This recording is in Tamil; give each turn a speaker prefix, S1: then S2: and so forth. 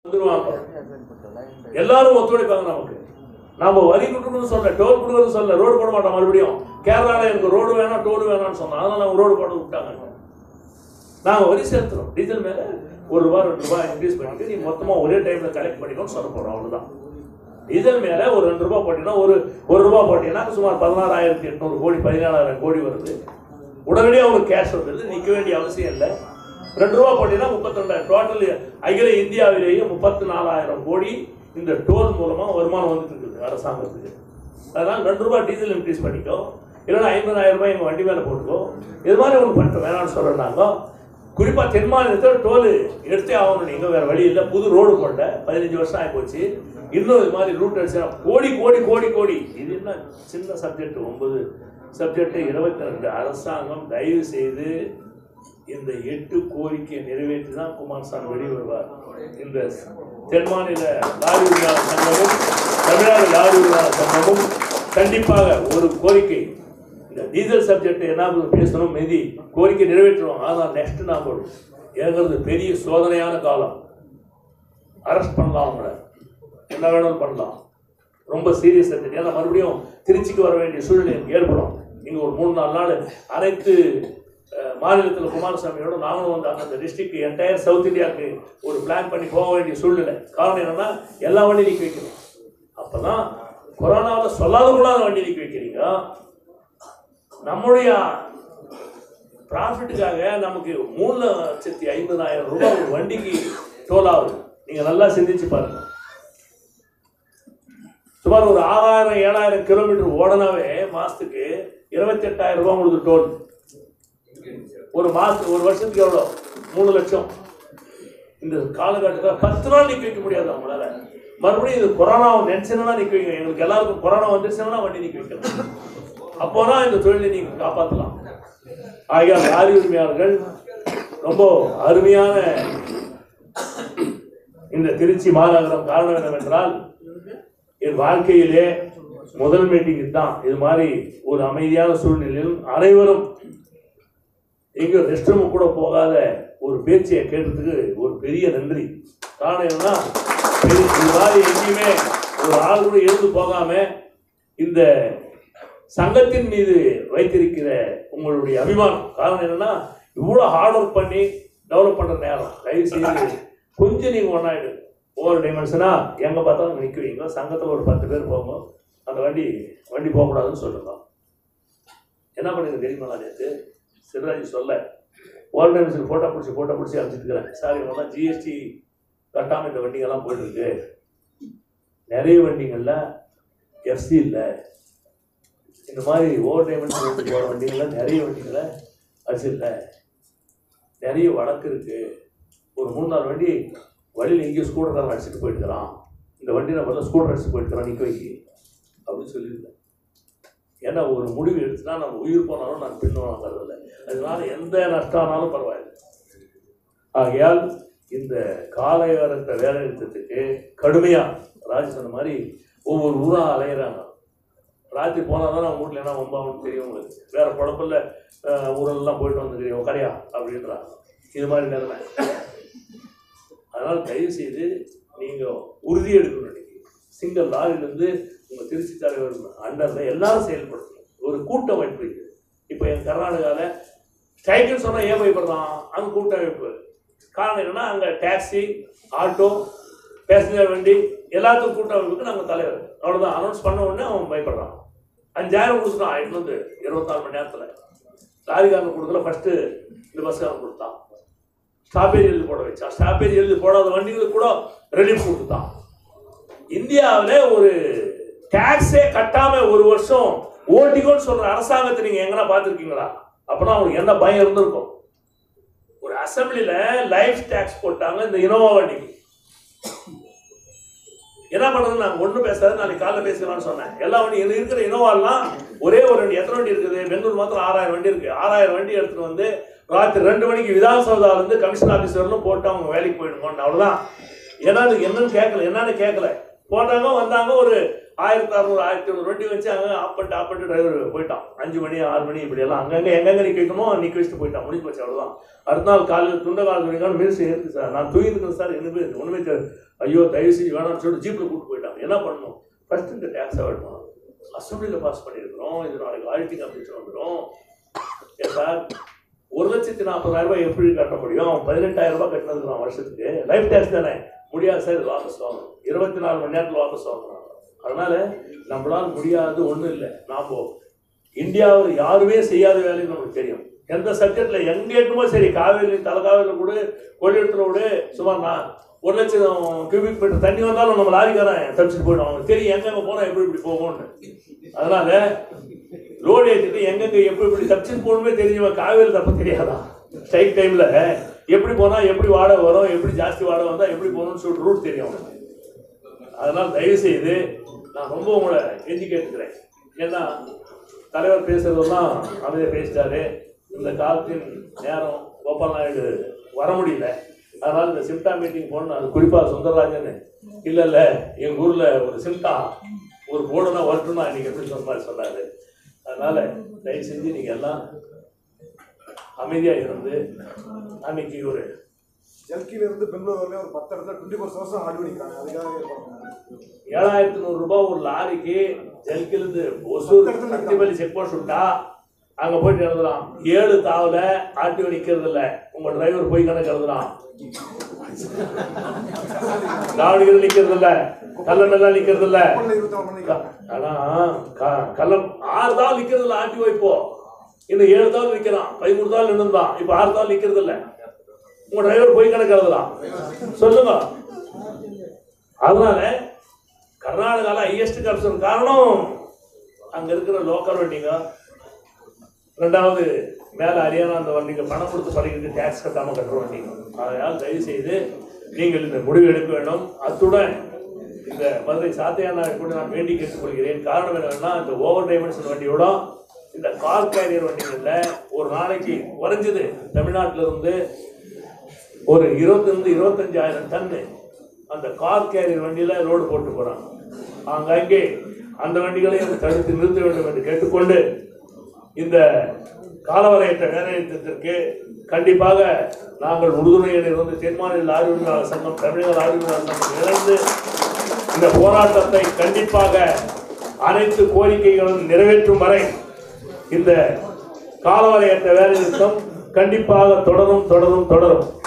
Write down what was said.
S1: வந்துருவாங்க எல்லாரும் ஒத்துழைப்பாங்க நமக்கு நாம வரி கொடுக்கணும்னு சொல்ல டோல் கொடுக்கணும்னு சொல்ல ரோடு போட மாட்டோம் மறுபடியும் கேரளால எனக்கு ரோடு வேணாம் டோல் வேணாம்னு சொன்னோம் அதனால அவங்க ரோடு போட விட்டாங்க நாங்க வரி செலுத்துறோம் டீசல் மேல ஒரு ரூபா ரெண்டு ரூபா இன்க்ரீஸ் பண்ணிட்டு நீ மொத்தமா ஒரே டைம்ல கலெக்ட் பண்ணிக்கணும்னு சொல்ல போறோம் அவ்வளவுதான் டீசல் மேல ஒரு ரெண்டு ரூபா போட்டீங்கன்னா ஒரு ஒரு ரூபா போட்டீங்கன்னா சுமார் பதினாறாயிரத்தி எட்நூறு கோடி பதினேழாயிரம் கோடி வருது உடனடியாக ஒரு கேஷ் வந்துடுது நிற்க வேண்டிய அவசியம் இல்லை ரெண்டு ரூபா போட்டீங்கன்னா முப்பத்தி ரெண்டாயிரம் டோட்டல் அகில இந்தியாவிலேயே முப்பத்தி நாலாயிரம் கோடி இந்த டோல் மூலமா வருமானம் வந்துட்டு இருக்குது அரசாங்கத்துக்கு அதனால ரெண்டு ரூபாய் டீசல் இன்க்ரீஸ் பண்ணிக்கோ இல்லைன்னா ஐம்பதாயிரம் ரூபாய் எங்கள் வண்டி மேலே போட்டுக்கோ இது மாதிரி ஒன்று பண்ணிட்டு வேணாம்னு சொல்கிறாங்க குறிப்பாக தென் மாநிலத்தில் டோல் எடுத்தே ஆகணும் நீங்கள் வேறு வழி இல்லை புது ரோடு போட்ட பதினஞ்சு வருஷம் ஆகி போச்சு இன்னும் இது மாதிரி ரூட் அடிச்சா கோடி கோடி கோடி கோடி இது என்ன சின்ன சப்ஜெக்ட் ஒன்பது சப்ஜெக்ட் இருபத்தி ரெண்டு அரசாங்கம் தயவு செய்து இந்த எட்டு கோரிக்கையை நிறைவேற்றி தான் குமாரசாமி வெளியே வருவார் இந்த தென் மாநில லாரி உரிமையாளர் சங்கமும் தமிழ்நாடு லாரி உரிமையாளர் சங்கமும் கண்டிப்பாக ஒரு கோரிக்கை இந்த டீசல் சப்ஜெக்ட் என்ன பேசணும் மீதி கோரிக்கை நிறைவேற்றுவோம் ஆனால் நெக்ஸ்ட் நாம ஏங்கிறது பெரிய சோதனையான காலம் அரெஸ்ட் பண்ணலாம் அவங்கள என்ன வேணாலும் பண்ணலாம் ரொம்ப சீரியஸ் சப்ஜெக்ட் ஏன்னா மறுபடியும் திருச்சிக்கு வர வேண்டிய சூழ்நிலை ஏற்படும் இங்கே ஒரு மூணு நாலு நாள் அனைத்து அஹ், மாநிலத்தில் குமாரசாமியோட நாங்களும் வந்து அந்த டிஸ்ட்ரிக்ட் என்டையர் சவுத் இந்தியாவுக்கு ஒரு பிளான் பண்ணி போக வேண்டிய சூழ்நிலை காரணம் என்னன்னா எல்லா வண்டியும் நிற்க வைக்கணும் அப்பதான் கொரோனாவில் சொல்லாத கூட அந்த வண்டி நிற்க வைக்கிறீங்க நம்முடைய ப்ராஃபிட்டுக்காக நமக்கு மூணு லட்சத்தி ஐம்பதாயிரம் ரூபாய் ஒரு வண்டிக்கு டோல் ஆகுது நீங்க நல்லா சிந்திச்சு பாருங்க சுமார் ஒரு ஆறாயிரம் ஏழாயிரம் கிலோமீட்டர் ஓடனாவே மாசத்துக்கு இருபத்தி எட்டாயிரம் ரூபாய் உங்களுக்கு டோல் ஒரு மாசத்துக்கு ஒரு வருஷத்துக்கு எவ்வளோ மூணு லட்சம் இந்த காலகட்டத்தில் பத்து நாள் நிற்க வைக்க முடியாது அவங்களால மறுபடியும் இது கொரோனாவை நினைச்சுன்னா நிற்க வைக்க எங்களுக்கு எல்லாருக்கும் கொரோனா வந்துருச்சுன்னா வண்டி நிற்க வைக்கணும் அப்போதான் இந்த தொழிலை நீங்க காப்பாற்றலாம் ஆகிய லாரி உரிமையாளர்கள் ரொம்ப அருமையான இந்த திருச்சி மாநகரம் காரணம் என்னவென்றால் என் வாழ்க்கையிலே முதல் மீட்டிங் தான் இது மாதிரி ஒரு அமைதியான சூழ்நிலையில் அனைவரும் எங்க ரெஸ்ட் ரூம் கூட போகாத ஒரு பேச்சையை கேட்டதுக்கு ஒரு பெரிய நன்றி காரணம் என்னன்னா பெரிய- இது மாதிரி எங்கேயுமே ஒரு ஆள் கூட எழுந்து போகாம இந்த சங்கத்தின் மீது வைத்திருக்கிற உங்களுடைய அபிமானம் காரணம் என்னன்னா இவ்வளவு ஹார்ட் ஒர்க் பண்ணி டெவலப் பண்ற நேரம் தயவு செய்து கொஞ்சம் நீங்க ஒன்னாயிடு ஓவர் டைமென்ஷனா எங்க பார்த்தாலும் நிக்க வைங்க சங்கத்துல ஒரு பத்து பேர் போங்க அந்த வண்டி வண்டி போகக்கூடாதுன்னு சொல்லுங்க என்ன பண்ணுங்க தெரியுமா நேற்று சிவராஜ் சொல்ல ஓவர் டைமென்ஷன் போட்டோ பிடிச்சி போட்டோ பிடிச்சி அனுப்பிச்சிட்டு இருக்கிறேன் சார் இவங்கெல்லாம் ஜிஎஸ்டி கட்டாம இந்த வண்டிங்கெல்லாம் போயிட்டு இருக்கு நிறைய வண்டிங்கள்ல எஃப்சி இல்லை இந்த மாதிரி ஓவர் டைமென்ஷன் போகிற வண்டிகள்ல நிறைய வண்டிகளை அடிச்சிடல நிறைய வழக்கு இருக்கு ஒரு மூணு நாலு வண்டி வழியில் எங்கேயும் ஸ்கூட்டர்காரன் அடிச்சுட்டு போயிட்டுக்கிறான் இந்த வண்டி நம்ம ஸ்கூட்டர் அடிச்சுட்டு போயிட்டுக்கிறான் நிற்க வைக்கி அப்படின்னு சொல்லியிருந்தேன் ஏன்னா ஒரு முடிவு எடுத்துனா நம்ம உயிர் போனாலும் நான் பின்வாங்கிறதில்ல அதனால எந்த நஷ்டம் ஆனாலும் பரவாயில்லை ஆகையால் இந்த காலையோரத்த வேலை நிறுத்தத்துக்கு கடுமையா ராஜ் சொன்ன மாதிரி ஒவ்வொரு ஊரா அலையிறாங்க ராத்திரி போனால் தான் அவங்க வீட்டில் என்ன வம்பாவும் தெரியும் உங்களுக்கு வேற குழப்பில்ல ஊரெல்லாம் போயிட்டு வந்து தெரியும் உக்காரியா அப்படின்றாங்க இது மாதிரி நிலைமை அதனால் தயவு செய்து நீங்கள் உறுதி எடுக்கணும் இன்னைக்கு சிங்கிள் லாரியிலேருந்து உங்கள் திருச்சி தலைவர் அண்டரில் எல்லாரும் செயல்படுத்தணும் ஒரு கூட்டமைப்பு இது இப்போ என் கர்நாடகாவில் ஸ்ட்ரைக்குன்னு சொன்னால் ஏன் பயப்படுறான் அங்கே கூட்டமைப்பு காரணம் என்னன்னா அங்கே டாக்ஸி ஆட்டோ பேசஞ்சர் வண்டி எல்லாத்துக்கும் கூட்டமைப்புக்கு நாங்கள் தலைவர் அவ்வளோதான் அனௌன்ஸ் பண்ண உடனே அவன் பயப்படுறான் அஞ்சாயிரம் கொடுத்துட்டான் எட்நூறு இருபத்தாறு மணி நேரத்தில் லாரிக்காரன் கொடுக்கல ஃபஸ்ட்டு இந்த பஸ்ஸுக்காரன் கொடுத்தான் ஸ்டாப்பேஜ் எழுதி போட வச்சான் ஸ்டாப்பேஜ் எழுதி போடாத வண்டிகளுக்கு கூட ரிலீஃப் கொடுத்தான் இந்தியாவில் ஒரு டாக்ஸே கட்டாம ஒரு வருஷம் ஓட்டிக்கோன்னு சொல்ற அரசாங்கத்தை நீங்க எங்கன்னா பார்த்துருக்கீங்களா அப்பனா அவங்களுக்கு என்ன பயம் இருந்திருக்கும் ஒரு அசம்பிளில லைஃப் டாக்ஸ் போட்டாங்க இந்த இனோவா வண்டிக்கு என்ன பண்றது நான் ஒண்ணும் பேசாது நாளைக்கு காலைல பேசலாம்னு சொன்னேன் எல்லா வண்டி இது இருக்கிற இனோவாலாம் ஒரே ஒரு வண்டி எத்தனை வண்டி இருக்குது பெங்களூர் மாத்திரம் ஆறாயிரம் வண்டி இருக்கு ஆறாயிரம் வண்டி எடுத்துட்டு வந்து ராத்திரி ரெண்டு மணிக்கு விதான் சௌதால இருந்து கமிஷன் ஆபீசர்னு போட்டு அவங்க வேலைக்கு போயிடுங்க அவ்வளவுதான் ஏன்னா அதுக்கு என்னன்னு கேட்கல என்னன்னு கேட்கல போனாங்க வந்தாங்க ஒரு ஆயிரத்தி அறுநூறு ஆயிரத்தி ஐநூறு வண்டி வச்சு அங்கே ஆப் பண்ணிட்டு ஆப் பண்ணிட்டு டிரைவர் போயிட்டான் அஞ்சு மணி ஆறு மணி இப்படி எல்லாம் அங்கங்கே எங்கெங்க நிற்க வைக்கணுமோ நிற்க வச்சுட்டு போயிட்டான் முடிஞ்சு போச்சு அவ்வளோதான் அடுத்த நாள் காலையில் துண்ட கால துணிக்கான மினிஸ்டர் இருக்கு சார் நான் தூங்கிருக்கேன் சார் என்ன பேர் ஒன்றுமே தெரியாது ஐயோ தயவு செஞ்சு வேணாம்னு சொல்லிட்டு ஜீப்பில் கூப்பிட்டு போயிட்டாங்க என்ன பண்ணணும் ஃபர்ஸ்ட் இந்த டேக்ஸ் அவாய்ட் பண்ணணும் அசம்பிளியில் பாஸ் பண்ணியிருக்கிறோம் இது நாளைக்கு ஆடிட்டிங் அப்ளிகேஷன் வந்துடும் ஏன் சார் ஒரு லட்சத்தி நாற்பதாயிரம் ரூபாய் எப்படி கட்ட முடியும் பதினெட்டாயிரம் ரூபாய் கட்டினதுக்கு வருஷத்துக்கு லைஃப் டேக்ஸ் தானே முடியாது சார் இது வாபஸ் வாங்கணும் இருபத்தி நாலு மணி நேரத்தில் வாபஸ் வாங்கணும் அதனால நம்மளால முடியாது ஒன்றும் இல்லை நாம இந்தியாவில் யாருமே செய்யாத வேலைன்னு நமக்கு தெரியும் எந்த சப்ஜெக்ட்ல எங்க இருக்குமோ சரி காவேரி தலைக்காவில கூட கொள்ளிடத்துல கூட சுமார் நான் ஒரு லட்சம் கியூபிக் மீட்டர் தண்ணி வந்தாலும் நம்ம லாரிக்காரன் தப்பிச்சுட்டு போயிடும் அவனுக்கு தெரியும் எங்கெங்க போனா எப்படி இப்படி போகும்னு அதனால லோடு ஏற்றிட்டு எங்கெங்க எப்படி இப்படி தப்பிச்சுட்டு போகணுமே தெரிஞ்சவன் காவேரி தப்ப தெரியாதா ஸ்ட்ரைக் டைம்ல எப்படி போனா எப்படி வாடகை வரும் எப்படி ஜாஸ்தி வாடகை வந்தா எப்படி போகணும்னு சொல்லிட்டு ரூட் தெரியும் அவனுக்கு அதனால தயவு செய்து நான் ரொம்ப உங்களை கெஞ்சி கேட்டுக்கிறேன் ஏன்னா தலைவர் பேசுறதெல்லாம் அமைதியாக பேசிட்டாரு இந்த காலத்தின் நேரம் கோபால் நாயுடு வர முடியல அதனால இந்த சிம்டா மீட்டிங் போகணும் அது குறிப்பாக சுந்தரராஜன் இல்லை இல்லை எங்கள் ஊரில் ஒரு சிம்டா ஒரு போர்டுனா வரட்டும்னா இன்னைக்கு எப்படி சொன்ன மாதிரி சொன்னாரு அதனால தயவு செஞ்சு நீங்கள் எல்லாம் அமைதியாக இருந்து அன்னைக்கு ஒரு
S2: ஜல்கில இருந்து பெங்களூர் வரையும் ஒரு பத்து இடத்துல டுவெண்ட்டி ஃபோர் ஹவர்ஸ் ஆடி பண்ணிக்கிறாங்க அதுக்காக ஏற்பாடு பண்ணாங்க.
S1: ஏழாயிரத்தி நூறு ரூபாய் ஒரு லாரிக்கு ஜல்கிலிருந்து ஒசூர் அத்திபலி செக் போஸ்ட் விட்டா அங்க போயிட்டு எழுதலாம் ஏழு தாவல ஆட்டி நிக்கிறது இல்ல உங்க டிரைவர் போய் கணக்கு எழுதலாம் லாவடிகள் நிக்கிறது இல்ல கல்லமெல்லாம் நிக்கிறது இல்ல
S2: கப்பல்ல இருபத்தி நாலு மணி நேரம்
S1: ஆனா க- கல்லம் ஆறு தாள் நிக்கிறது இல்ல ஆட்டி வைப்போ இன்னும் ஏழு தாள் நிக்கிறான் பதிமூணு தாள் நின்றுதான் இப்ப ஆறு தாள் நிக்கிறது இல்ல உங்க டிரைவர் போய் கணக்கு எழுதலாம் சொல்லுங்க அதனால கர்நாடகால ஹையஸ்ட் கரப்ஷன் காரணம் அங்க இருக்கிற லோக்கல் வண்டிங்க ரெண்டாவது மேல ஹரியானா அந்த வண்டிங்க பணம் கொடுத்து பழகிட்டு டேக்ஸ் கட்டாம கட்டுற வண்டிங்க அதனால் தயவு செய்து நீங்கள் இந்த முடிவு எடுக்க வேண்டும் அத்துடன் இந்த மதுரை சாத்தையானா கூட நான் வேண்டி கேட்டுக்கொள்கிறேன் காரணம் என்னன்னா இந்த ஓவர் டைமென்ஷன் வண்டியோட இந்த கார் கேரியர் வண்டிகள்ல ஒரு நாளைக்கு குறைஞ்சது தமிழ்நாட்டில இருந்து ஒரு இருபத்திலிருந்து இருபத்தஞ்சாயிரம் டன்னு அந்த கார் கேரியர் வண்டியில லோடு போட்டு போறாங்க ஆங்காங்கே அந்த வண்டிகளையும் தடுத்து நிறுத்த வேண்டும் என்று கேட்டுக்கொண்டு இந்த காலவரையற்ற வேலைநிறுத்தத்திற்கு கண்டிப்பாக நாங்கள் உறுதுணையில் இருந்து தென்மாநில லாரி உரிமையாளர் சங்கம் தமிழக லாரி உரிமையாளர் சங்கம் இணைந்து இந்த போராட்டத்தை கண்டிப்பாக அனைத்து கோரிக்கைகளும் நிறைவேற்றும் வரை இந்த காலவரையற்ற வேலைநிறுத்தம் கண்டிப்பாக தொடரும் தொடரும் தொடரும்